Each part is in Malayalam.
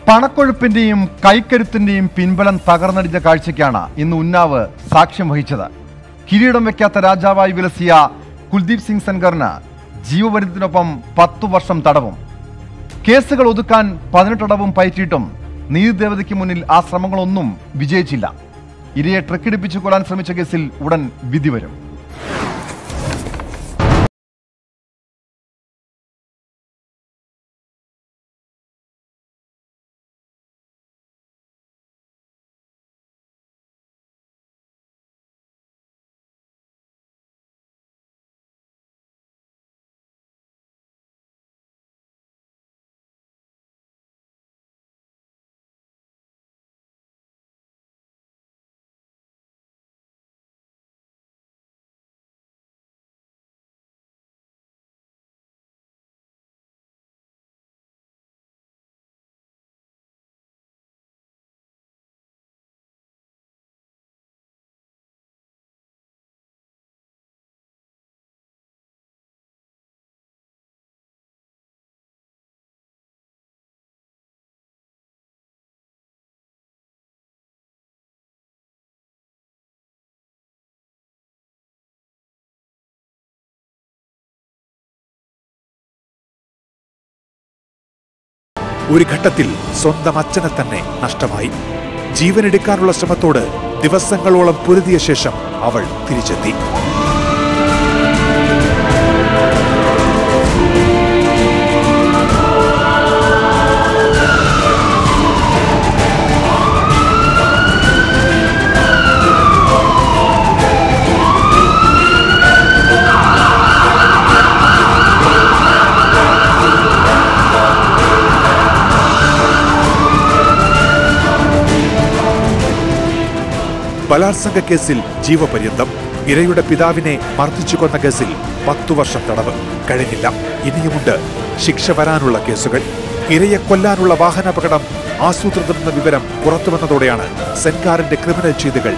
പണക്കൊഴുപ്പിന്റെയും കൈക്കരുത്തിന്റെയും പിൻബലം തകർന്നടിഞ്ഞ കാഴ്ചയ്ക്കാണ് ഇന്ന് ഉന്നാവ് സാക്ഷ്യം വഹിച്ചത് കിരീടം വെക്കാത്ത രാജാവായി വിലസിയ കുൽദീപ് സിംഗ് സെൻഗറിന് ജീവപര്യത്തിനൊപ്പം പത്തു വർഷം തടവും കേസുകൾ ഒതുക്കാൻ പതിനെട്ടടവും പയറ്റിയിട്ടും നീതിദേവതയ്ക്ക് മുന്നിൽ ആ ശ്രമങ്ങളൊന്നും വിജയിച്ചില്ല ഇരയെ ട്രക്കിടിപ്പിച്ചു കൊല്ലാൻ ശ്രമിച്ച കേസിൽ ഉടൻ വിധി വരും ഒരു ഘട്ടത്തിൽ സ്വന്തം അച്ഛനെ തന്നെ നഷ്ടമായി ജീവനെടുക്കാനുള്ള ശ്രമത്തോട് ദിവസങ്ങളോളം പൊരുതിയ ശേഷം അവൾ തിരിച്ചെത്തി ബലാത്സംഗ കേസിൽ ജീവപര്യന്തം ഇരയുടെ പിതാവിനെ മർദ്ദിച്ചു കൊന്ന കേസിൽ പത്തു വർഷം തടവ് കഴിഞ്ഞില്ല ഇനിയുമുണ്ട് ശിക്ഷ വരാനുള്ള കേസുകൾ ഇരയെ കൊല്ലാനുള്ള വാഹനാപകടം ആസൂത്രിതമെന്ന വിവരം പുറത്തുവന്നതോടെയാണ് സെൻകാറിന്റെ ക്രിമിനൽ ചെയ്തികൾ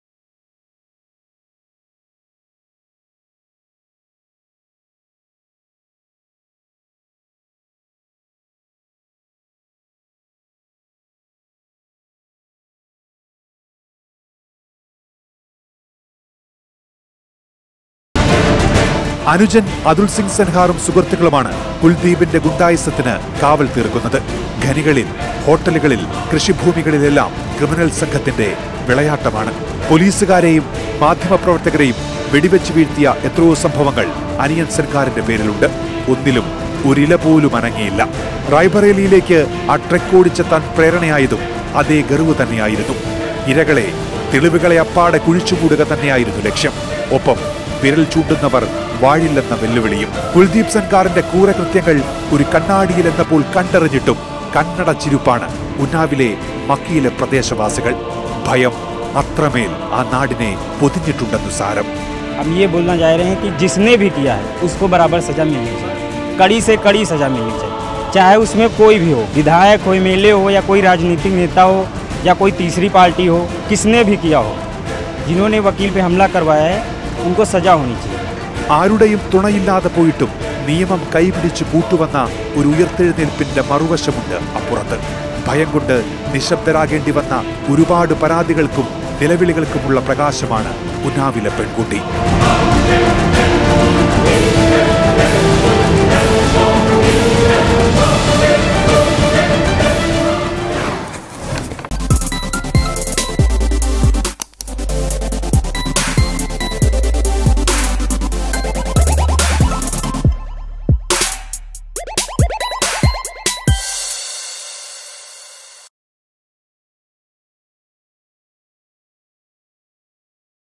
അനുജൻ അതുൽ സിംഗ് സെൻഹാറും സുഹൃത്തുക്കളുമാണ് കുൽദീപിന്റെ ഗുണ്ടായുസത്തിന് കാവൽ തീർക്കുന്നത് ഖനികളിൽ ഹോട്ടലുകളിൽ കൃഷിഭൂമികളിലെല്ലാം ക്രിമിനൽ സംഘത്തിന്റെ വിളയാട്ടമാണ് പോലീസുകാരെയും മാധ്യമപ്രവർത്തകരെയും വെടിവെച്ച് വീഴ്ത്തിയ എത്രയോ സംഭവങ്ങൾ അനിയൻ സർക്കാരിന്റെ പേരിലുണ്ട് ഒന്നിലും ഒരില പോലും അനങ്ങിയില്ല റായ്ബറേലിയിലേക്ക് ആ ട്രെക്ക് ഓടിച്ചെത്താൻ പ്രേരണയായതും അതേ ഗർവ് തന്നെയായിരുന്നു ഇരകളെ തെളിവുകളെ അപ്പാടെ കുഴിച്ചുമൂടുക തന്നെയായിരുന്നു ലക്ഷ്യം ഒപ്പം വിരൽ ചൂണ്ടുന്നവർ വാഴില്ലെന്ന വെല്ലുവിളിയും കുൽദീപ് സൻകാറിന്റെ ക്രൂരകൃത്യങ്ങൾ ഒരു കണ്ണാടിയിൽ എന്നപ്പോൾ കണ്ടറിഞ്ഞിട്ടും കണ്ണടച്ചിരുപ്പാണ് ഉന്നാവിലെ മക്കിയിലെ പ്രദേശവാസികൾ ഭയം അത്രമേൽ ആ നാടിനെ പൊതിഞ്ഞിട്ടുണ്ടെന്നു സാരം हम ये बोलना चाह रहे हैं कि जिसने भी किया है उसको बराबर सजा मिलनी चाहिए कड़ी से कड़ी सजा मिलनी चाहिए चाहे उसमें कोई भी हो विधायक हो एम हो या कोई राजनीतिक नेता हो या कोई तीसरी पार्टी हो किसने भी किया हो जिन्होंने वकील पे हमला करवाया है उनको सजा होनी चाहिए ആരുടെയും തുണയില്ലാതെ പോയിട്ടും നിയമം കൈപിടിച്ച് കൂട്ടുവന്ന ഒരു ഉയർത്തെഴുന്നേൽപ്പിന്റെ മറുവശമുണ്ട് അപ്പുറത്ത് ഭയം കൊണ്ട് നിശബ്ദരാകേണ്ടി വന്ന ഒരുപാട് പരാതികൾക്കും നിലവിളികൾക്കുമുള്ള പ്രകാശമാണ് ഉന്നാവിലെ പെൺകുട്ടി